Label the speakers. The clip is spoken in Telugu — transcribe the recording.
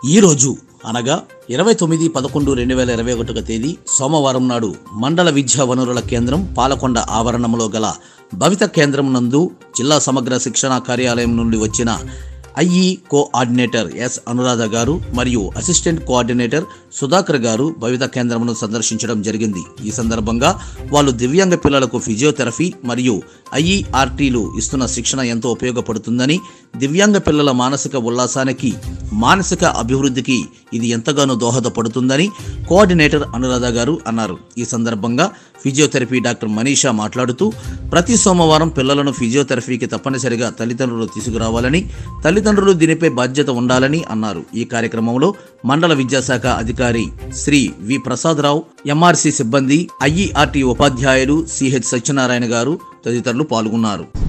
Speaker 1: ఈరోజు అనగా ఇరవై తొమ్మిది పదకొండు రెండు వేల ఇరవై ఒకటవ తేదీ సోమవారం నాడు మండల విద్యా వనరుల కేంద్రం పాలకొండ ఆవరణంలో గల భవిత కేంద్రం నందు జిల్లా సమగ్ర శిక్షణ కార్యాలయం నుండి వచ్చిన ఐఈ కోఆర్డినేటర్ ఎస్ అనురాధ గారు మరియు అసిస్టెంట్ కోఆర్డినేటర్ సుధాకర్ గారు భవిత కేంద్రమును సందర్శించడం జరిగింది ఈ సందర్భంగా వాళ్ళు దివ్యాంగ పిల్లలకు ఫిజియోథెరపీ మరియు ఐఈఆర్టీలు ఇస్తున్న శిక్షణ ఎంతో ఉపయోగపడుతుందని దివ్యాంగ పిల్లల మానసిక ఉల్లాసానికి మానసిక అభివృద్ధికి ఇది ఎంతగానో దోహదపడుతుందని కోఆర్డినేటర్ అనురాధ గారు అన్నారు ఈ సందర్భంగా ఫిజియోథెరపీ డాక్టర్ మనీషా మాట్లాడుతూ ప్రతి సోమవారం పిల్లలను ఫిజియోథెరపీకి తప్పనిసరిగా తల్లిదండ్రులు తీసుకురావాలని తల్లిదండ్రులు దీనిపై బాధ్యత ఉండాలని అన్నారు ఈ కార్యక్రమంలో మండల విద్యాశాఖ అధికారి శ్రీ వి ప్రసాదరావు ఎంఆర్సి సిబ్బంది ఐఈఆర్టీ ఉపాధ్యాయులు సిహెచ్ సత్యనారాయణ గారు తదితరులు పాల్గొన్నారు